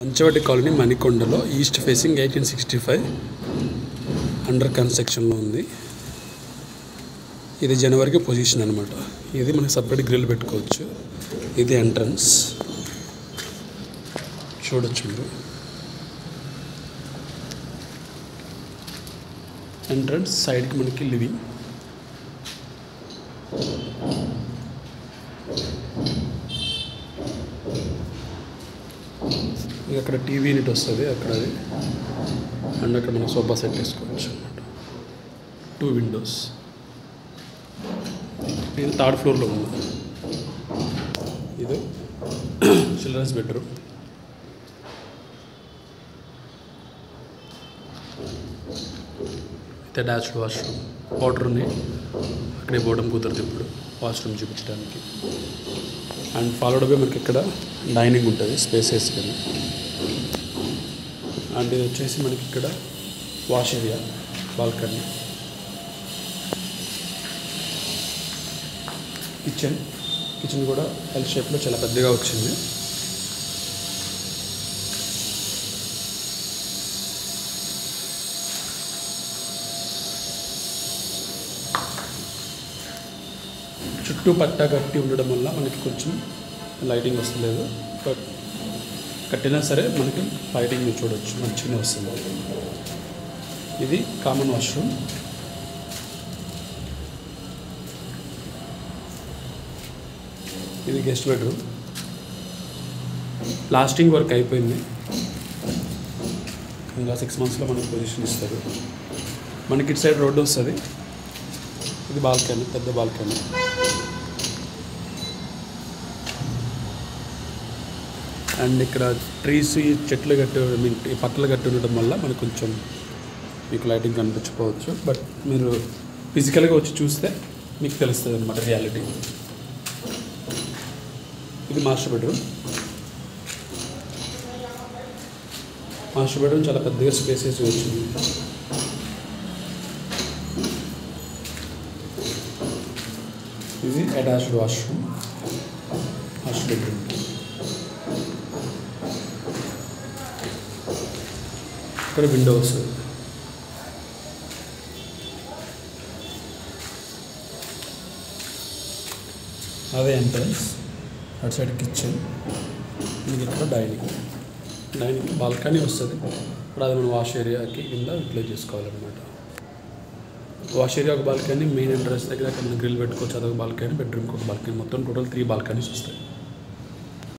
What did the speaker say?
Panchavati colony మణికొండలో east facing eighteen sixty five under కన్స్ట్రక్షన్లో ఉంది ఇది జనవరికి పొజిషన్ అనమాట ఇది మనకి సపరేట్ గ్రిల్ పెట్టుకోవచ్చు ఇది ఎంట్రన్స్ చూడొచ్చు మీరు ఎంట్రన్స్ సైడ్కి మనకి లివింగ్ ఇక అక్కడ టీవీ యూనిట్ వస్తుంది అక్కడ అది అండ్ అక్కడ మనం సోఫా సెట్ వేసుకోవచ్చు అనమాట టూ విండోస్ ఇది థర్డ్ ఫ్లోర్లో ఉంది ఇది చిల్డ్రన్స్ బెడ్రూమ్ ఇది అటాచ్డ్ వాష్రూమ్ వాటర్ ఉంది అక్కడే పోవడం కుదరదు ఇప్పుడు వాష్రూమ్ చూపించడానికి అండ్ ఫాలోడ్ బై మనకి ఇక్కడ డైనింగ్ ఉంటుంది స్పేసెస్ కానీ అండ్ ఇది వచ్చేసి మనకి ఇక్కడ wash area balcony kitchen kitchen కూడా ఎల్ షేప్లో చాలా పెద్దగా వచ్చింది చుట్టూ పట్టా కట్టి ఉండడం వల్ల మనకి కొంచెం లైటింగ్ వస్తలేదు బట్ కట్టినా సరే మనకి లైటింగ్ మీరు చూడొచ్చు మంచిగానే వస్తుంది ఇది కామన్ వాష్రూమ్ ఇది గెస్ట్ బెడ్రూమ్ ప్లాస్టింగ్ వర్క్ అయిపోయింది ఇంకా సిక్స్ మంత్స్లో మనకి పొజిషన్ ఇస్తారు మనకి ఇటు సైడ్ రోడ్డు వస్తుంది ఇది బాల్కనీ పెద్ద బాల్కనీ అండ్ ఇక్కడ ట్రీస్ ఈ చెట్లు కట్టి ఐ మీన్ ఈ పక్కలు కట్టి ఉండడం వల్ల మనకు కొంచెం మీకు లైటింగ్ కనిపించకపోవచ్చు బట్ మీరు ఫిజికల్గా వచ్చి చూస్తే మీకు తెలుస్తుంది అనమాట రియాలిటీ ఇది మాస్టర్ బెడ్రూమ్ మాస్టర్ బెడ్రూమ్ చాలా పెద్దగా స్పేసెస్ వచ్చింది ఇది అటాచ్డ్ వాష్రూమ్ మాస్టర్ బెడ్రూమ్ ఇక్కడ విండోస్ అదే ఎంట్రన్స్ అటు సైడ్ కిచెన్ మీకు ఇక్కడ డైనింగ్ డైనింగ్ బాల్కనీ వస్తుంది ఇప్పుడు అది మనం వాష్ ఏరియాకి కింద యూటిలైజ్ చేసుకోవాలన్నమాట వాష్ ఏరియా ఒక బాల్కనీ మెయిన్ ఎంట్రన్స్ దగ్గర అక్కడ మనం గ్రిల్ పెట్టుకోవచ్చు అదొక బాల్కనీ బెడ్రూమ్కి ఒక బాల్కనీ మొత్తం టోటల్ త్రీ బాల్కనీస్ వస్తాయి